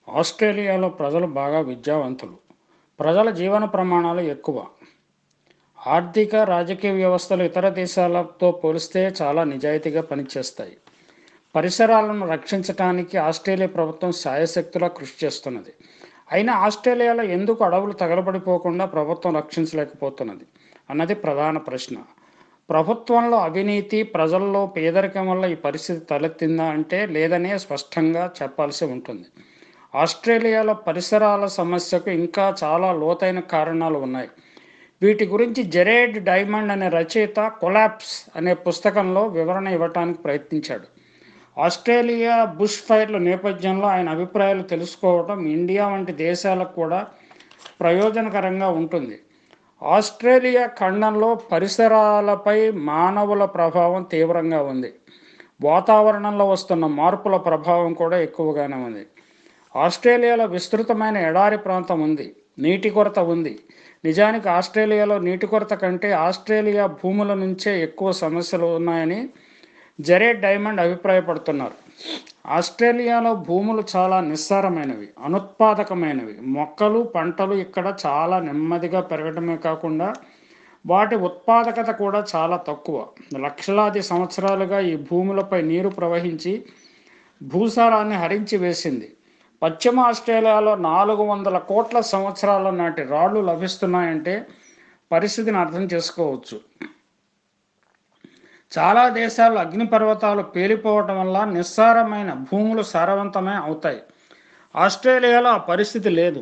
ఆస్ట్రేలియాలో ప్రజలు బాగా విద్యావంతులు ప్రజల జీవన ప్రమాణాలు ఎక్కువ ఆర్థిక రాజకీయ వ్యవస్థలు ఇతర దేశాలతో పోలిస్తే చాలా నిజాయితీగా పనిచేస్తాయి పరిసరాలను రక్షించడానికి ఆస్ట్రేలియా ప్రభుత్వం శాయశక్తులా కృషి చేస్తున్నది అయినా ఆస్ట్రేలియాలో ఎందుకు అడవులు తగలబడిపోకుండా ప్రభుత్వం రక్షించలేకపోతున్నది అన్నది ప్రధాన ప్రశ్న ప్రభుత్వంలో అవినీతి ప్రజల్లో పేదరికం వల్ల ఈ పరిస్థితి తలెత్తిందా అంటే లేదనే స్పష్టంగా చెప్పాల్సి ఉంటుంది ఆస్ట్రేలియాలో పరిసరాల సమస్యకు ఇంకా చాలా లోతైన కారణాలు ఉన్నాయి వీటి గురించి జెరేడ్ డైమండ్ అనే రచయిత కొలాప్స్ అనే పుస్తకంలో వివరణ ఇవ్వటానికి ప్రయత్నించాడు ఆస్ట్రేలియా బుష్ ఫైర్ల నేపథ్యంలో ఆయన అభిప్రాయాలు తెలుసుకోవడం ఇండియా వంటి దేశాలకు కూడా ప్రయోజనకరంగా ఉంటుంది ఆస్ట్రేలియా ఖండంలో పరిసరాలపై మానవుల ప్రభావం తీవ్రంగా ఉంది వాతావరణంలో వస్తున్న మార్పుల ప్రభావం కూడా ఎక్కువగానే ఉంది ఆస్ట్రేలియాలో విస్తృతమైన ఎడారి ప్రాంతం ఉంది నీటి కొరత ఉంది నిజానికి ఆస్ట్రేలియాలో నీటి కొరత కంటే ఆస్ట్రేలియా భూముల నుంచే ఎక్కువ సమస్యలు ఉన్నాయని జరేడ్ డైమండ్ అభిప్రాయపడుతున్నారు ఆస్ట్రేలియాలో భూములు చాలా నిస్సారమైనవి అనుత్పాదకమైనవి మొక్కలు పంటలు ఇక్కడ చాలా నెమ్మదిగా పెరగడమే కాకుండా వాటి ఉత్పాదకత కూడా చాలా తక్కువ లక్షలాది సంవత్సరాలుగా ఈ భూములపై నీరు ప్రవహించి భూసారాన్ని హరించి వేసింది పశ్చిమ ఆస్ట్రేలియాలో నాలుగు వందల కోట్ల సంవత్సరాల నాటి రాళ్లు లభిస్తున్నాయంటే పరిస్థితిని అర్థం చేసుకోవచ్చు చాలా దేశాల్లో అగ్నిపర్వతాలు పేలిపోవటం వల్ల నిస్సారమైన భూములు సారవంతమే అవుతాయి ఆస్ట్రేలియాలో ఆ పరిస్థితి లేదు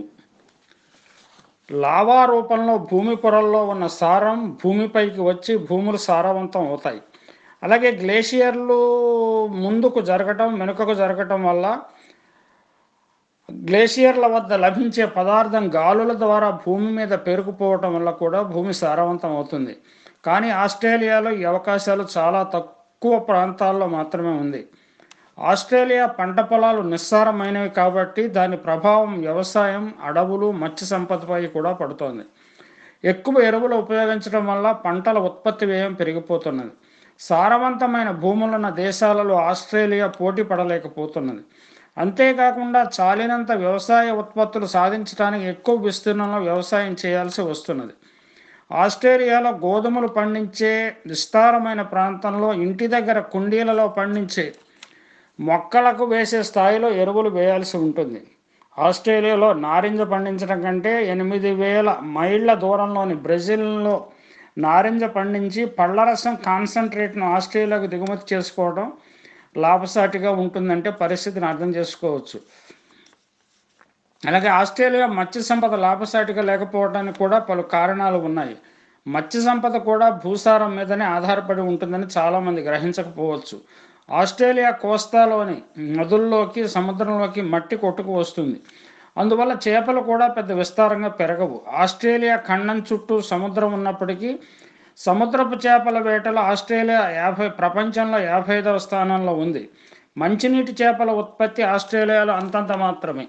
లావా రూపంలో భూమి పొరల్లో ఉన్న సారం భూమిపైకి వచ్చి భూములు సారవంతం అవుతాయి అలాగే గ్లేషియర్లు ముందుకు జరగటం వెనుకకు జరగటం వల్ల గ్లేషియర్ల వద్ద లభించే పదార్థం గాలుల ద్వారా భూమి మీద పేరుకుపోవటం వల్ల కూడా భూమి సారవంతం అవుతుంది కానీ ఆస్ట్రేలియాలో ఈ అవకాశాలు చాలా తక్కువ ప్రాంతాల్లో మాత్రమే ఉంది ఆస్ట్రేలియా పంట పొలాలు నిస్సారమైనవి కాబట్టి దాని ప్రభావం వ్యవసాయం అడవులు మత్స్య సంపదపై కూడా పడుతోంది ఎక్కువ ఎరువులు ఉపయోగించడం వల్ల పంటల ఉత్పత్తి వ్యయం పెరిగిపోతున్నది సారవంతమైన భూములున్న దేశాలలో ఆస్ట్రేలియా పోటీ పడలేకపోతున్నది అంతేకాకుండా చాలినంత వ్యవసాయ ఉత్పత్తులు సాధించడానికి ఎక్కువ విస్తీర్ణంలో వ్యవసాయం చేయాల్సి వస్తున్నది ఆస్ట్రేలియాలో గోధుమలు పండించే విస్తారమైన ప్రాంతంలో ఇంటి దగ్గర కుండీలలో పండించే మొక్కలకు వేసే స్థాయిలో ఎరువులు వేయాల్సి ఉంటుంది ఆస్ట్రేలియాలో నారింజ పండించడం కంటే ఎనిమిది వేల మైళ్ళ దూరంలోని బ్రెజిల్లో నారింజ పండించి పళ్ళరసం కాన్సన్ట్రేట్ను ఆస్ట్రేలియాకు దిగుమతి చేసుకోవడం లాభసాటిగా ఉంటుందంటే పరిస్థితిని అర్థం చేసుకోవచ్చు అలాగే ఆస్ట్రేలియా మత్స్య సంపద లాభసాటిగా లేకపోవడానికి కూడా పలు కారణాలు ఉన్నాయి మత్స్య సంపద కూడా భూసారం మీదనే ఆధారపడి ఉంటుందని చాలామంది గ్రహించకపోవచ్చు ఆస్ట్రేలియా కోస్తాలోని నదుల్లోకి సముద్రంలోకి మట్టి కొట్టుకు వస్తుంది అందువల్ల చేపలు కూడా పెద్ద విస్తారంగా పెరగవు ఆస్ట్రేలియా ఖండం చుట్టూ సముద్రం ఉన్నప్పటికీ సముద్రపు చేపల వేటలో ఆస్ట్రేలియా యాభై ప్రపంచంలో యాభై ఐదవ స్థానంలో ఉంది మంచినీటి చేపల ఉత్పత్తి ఆస్ట్రేలియాలో అంతంత మాత్రమే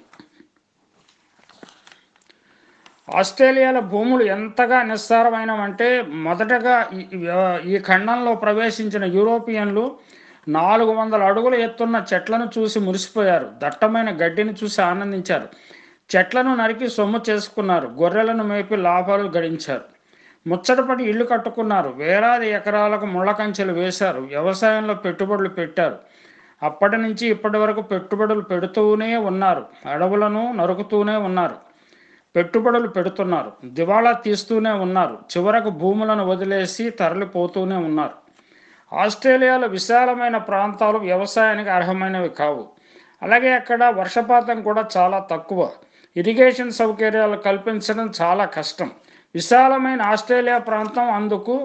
ఆస్ట్రేలియాలో భూములు ఎంతగా నిస్సారమైనవంటే మొదటగా ఈ- ఈ ఖండంలో ప్రవేశించిన యూరోపియన్లు నాలుగు వందల అడుగుల ఎత్తున్న చెట్లను చూసి మురిసిపోయారు దట్టమైన గడ్డిని చూసి ఆనందించారు చెట్లను నరికి సొమ్ము చేసుకున్నారు గొర్రెలను మేపి లాభాలు గడించారు ముచ్చటపడి ఇల్లు కట్టుకున్నారు వేలాది ఎకరాలకు ముళ్ళ కంచెలు వేశారు వ్యవసాయంలో పెట్టుబడులు పెట్టారు అప్పటి నుంచి ఇప్పటి వరకు పెట్టుబడులు పెడుతూనే ఉన్నారు అడవులను నరుకుతూనే ఉన్నారు పెట్టుబడులు పెడుతున్నారు దివాళా తీస్తూనే ఉన్నారు చివరకు భూములను వదిలేసి తరలిపోతూనే ఉన్నారు ఆస్ట్రేలియాలో విశాలమైన ప్రాంతాలు వ్యవసాయానికి అర్హమైనవి కావు అలాగే అక్కడ వర్షపాతం కూడా చాలా తక్కువ ఇరిగేషన్ సౌకర్యాలు కల్పించడం చాలా కష్టం విశాలమైన ఆస్ట్రేలియా ప్రాంతం అందుకు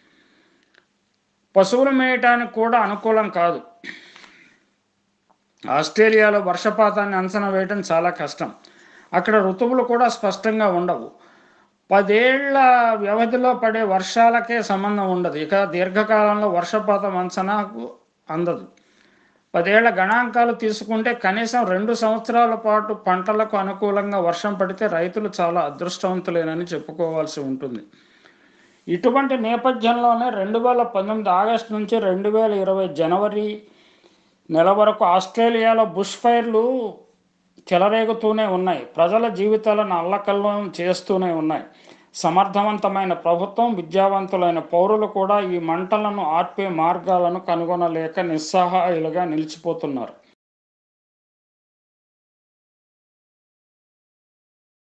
పశువులు మేయటానికి కూడా అనుకూలం కాదు ఆస్ట్రేలియాలో వర్షపాతాన్ని అంచనా వేయడం చాలా కష్టం అక్కడ ఋతువులు కూడా స్పష్టంగా ఉండవు పదేళ్ల వ్యవధిలో పడే వర్షాలకే సంబంధం ఉండదు ఇక దీర్ఘకాలంలో వర్షపాతం అంచనాకు అందదు పదేళ్ల గణాంకాలు తీసుకుంటే కనీసం రెండు సంవత్సరాల పాటు పంటలకు అనుకూలంగా వర్షం పడితే రైతులు చాలా అదృష్టవంతులేనని చెప్పుకోవాల్సి ఉంటుంది ఇటువంటి నేపథ్యంలోనే రెండు వేల పంతొమ్మిది ఆగస్టు నుంచి రెండు వేల ఇరవై జనవరి నెల వరకు ఆస్ట్రేలియాలో బుష్ ఫైర్లు చెలరేగుతూనే ఉన్నాయి ప్రజల జీవితాలను అల్లకల్లోలం చేస్తూనే ఉన్నాయి సమర్థవంతమైన ప్రభుత్వం విద్యావంతులైన పౌరులు కూడా ఈ మంటలను ఆర్పే మార్గాలను కనుగొనలేక నిస్సహాయులుగా నిలిచిపోతున్నారు